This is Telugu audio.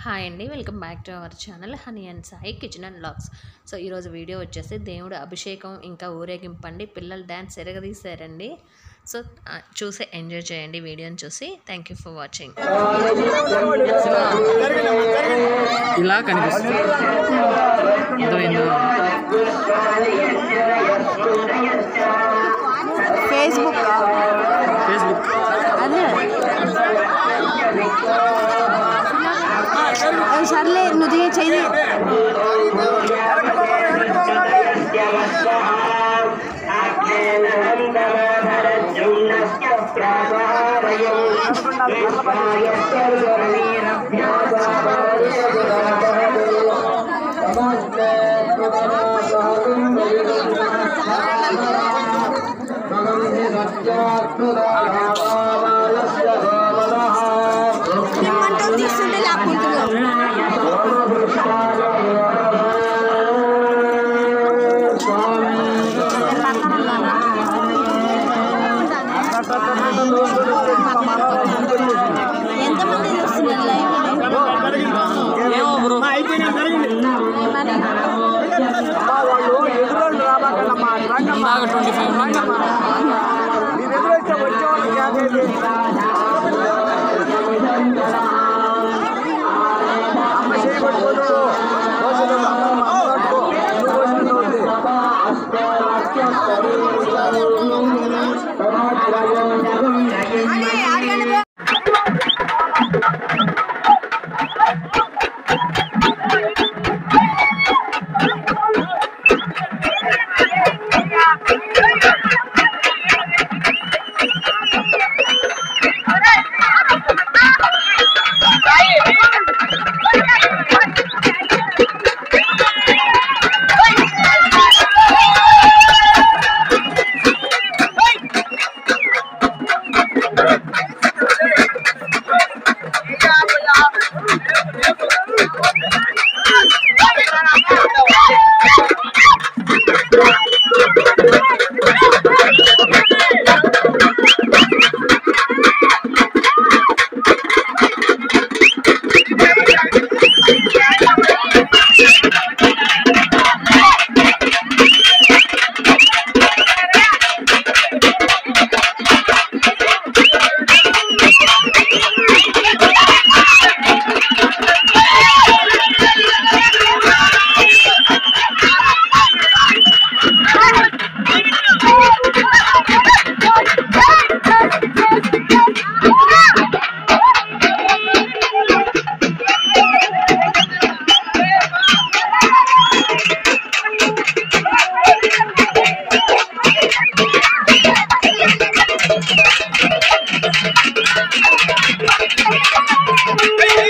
హాయ్ అండి welcome back to our channel Honey and Sai kitchen and vlogs so ఈరోజు వీడియో వచ్చేసి దేవుడు అభిషేకం ఇంకా ఊరేగింపండి పిల్లలు డ్యాన్స్ ఎరగదీశారండి సో ఆ, చూసి ఎంజాయ్ చేయండి వీడియోని చూసి థ్యాంక్ యూ ఫర్ వాచింగ్ ఇలా కనిపిస్తుంది అర్థమైందా ఫేస్బుక్ ఫేస్బుక్ అదే ఏ, సర్లే నువ్వు తీయ చెయ్యి మంటలు తీస్తుంటే లాక్కుంటున్నావు ఎంతమంది చూస్తున్నారు లైవ్ ఏమో బ్రో బాగా ట్వంటీ ఫైవ్ Hey!